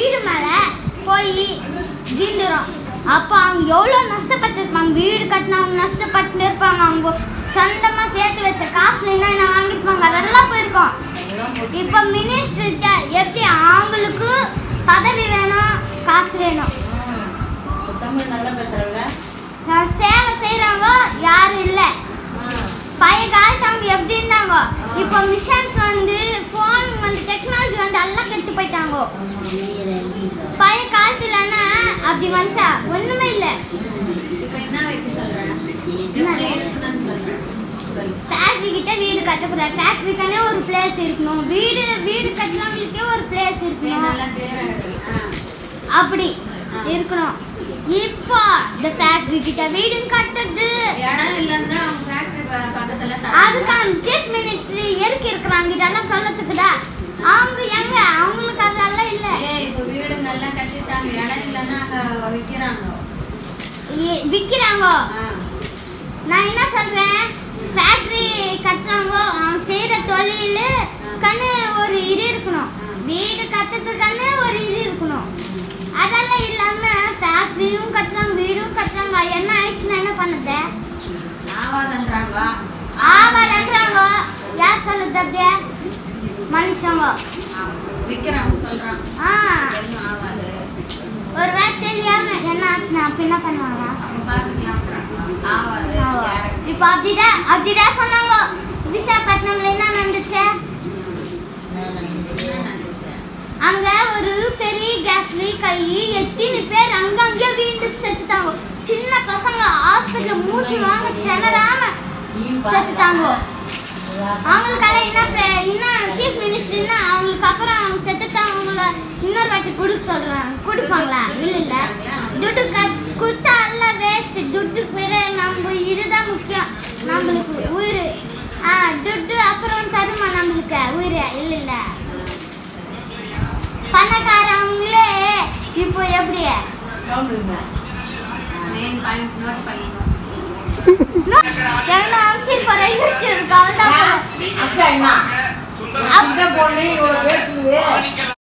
வீடு மேல போய் வீண்டுரும் அப்போ அவங்க எவ்வளோ நஷ்டப்பட்டிருப்பாங்க வீடு கட்டினவங்க நஷ்டப்பட்டு இருப்பாங்க அவங்க சொந்தமாக சேர்த்து வச்ச காசுல என்ன வாங்கியிருப்பாங்க அதெல்லாம் போயிருக்கோம் இப்போ மினிஸ்டர் எப்படி அவங்களுக்கு பதவி வேணும் காசு வேணும் தமிழ் நல்லா பேசுறவங்க நான் சேவை செய்கிறவங்க யாரும் இல்லை பழைய காலத்து அவங்க எப்படி இருந்தாங்க இப்போ மிஷன்ஸ் வந்து ஃபோன் வந்து டெக்னாலஜி வந்து எல்லாம் கெட்டு போயிட்டாங்க பழைய காலத்துலன்னா அப்படி வந்துச்சா ஒன்றுமே இல்லை இப்போ என்ன வைக்க சொல்றேன் எப்படி இருக்கணும்னு சொல்றேன் சொல்லு ஃபேக்ட்ரி கிட்ட வீடு கட்டக்கூடாது ஃபேக்ட்ரிக்கானே ஒரு பிளேஸ் இருக்கணும் வீடு வீடு கட்டுறவங்களுக்கே ஒரு பிளேஸ் நீ இருக்கணும் நல்லா பேர அப்படி இருக்கணும் இப்போ இந்த ஃபேக்ட்ரி கிட்ட வீடு கட்டுறது இடம் இல்லைன்னா அவங்க ஃபேக்டரி பக்கத்துல அதுக்கான சீஃப் மினிஸ்டர் எதுக்கு இருக்கிறாங்க இதெல்லாம் சொல்லத்துக்குதா அவங்க எங்க அவங்களுக்கு அதெல்லாம் இல்லை ஏய் இப்போ வீடு நல்லா கட்டிட்டாங்க இடம் இல்லைன்னா அங்க விற்கிறாங்க இ- விக்கிறாங்க ஆ நான் என்ன சொல்றேன் ஃபேக்டரி கட்டுறாங்க அவங்க செய்யற தொழில் கண்ணு ஒரு இது இருக்கணும் வீடு கட்டுறதுக்கான ஒரு இது இருக்கணும் அதெல்லாம் இல்லாம ஃபேக்டரியும் கட்டுறாங்க வீடும் கட்டுறாங்க என்ன ஆயிடுச்சுன்னா என்ன பண்ணுது ஆவாதன்றாங்க ஆவாதன்றாங்க யார் சொல்லுது அப்படியே மனுஷங்க விற்கிறாங்க சொல்றாங்க ஆ எதுவும் ஆகாது ஒரு வேலை தெரியாம என்ன ஆச்சுன்னா அப்ப என்ன பண்ணுவாங்க அப்ப பாத்துக்கலாம்ன்றாங்க ஆகாது கேரட் இப்போ அப்படிதான் அப்படிதான் சொன்னாங்க விசாகப்பட்டினம்ல என்ன நடந்துச்சு என்ன நடந்துச்சு அங்க ஒரு பெரிய கேஸ் லீக் ஆகி எத்தனை பேர் அங்கங்கே வீண்டு செத்துட்டாங்க சின்ன பசங்க ஹாஸ்பிட்டல் மூச்சு வாங்க திணறாம செத்துட்டாங்க அவங்களுக்கெல்லாம் என்ன pre- இன்னும் சீஃப் மினிஸ்டர்னா அவங்களுக்கு அப்புறம் அவங்க செத்துட்டவங்கள இன்னொரு வாட்டி கொடுக்க சொல்றாங்க கொடுப்பாங்களா இல்ல இல்ல துட்டு க கொடுத்தா எல்லாம் வேஸ்ட் துட்டுக்கு வேற நம்ம இதுதான் முக்கியம் நம்மளுக்கு உயிர் ஆ துட்டு அப்புறம் தருமா நம்மளுக்கு உயிர் இல்ல இல்ல பணக்காரவங்களே இப்போ எப்படி மெயின் பாயிண்ட் நோட் பண்ணிக்கோ எங்க அமைச்சிருக்கோம் ரெஜிஸ்டர் இருக்கு அவ்வளோதான் அக்கா என்ன அப்- பொண்ணு இவ்வளவு பேசுது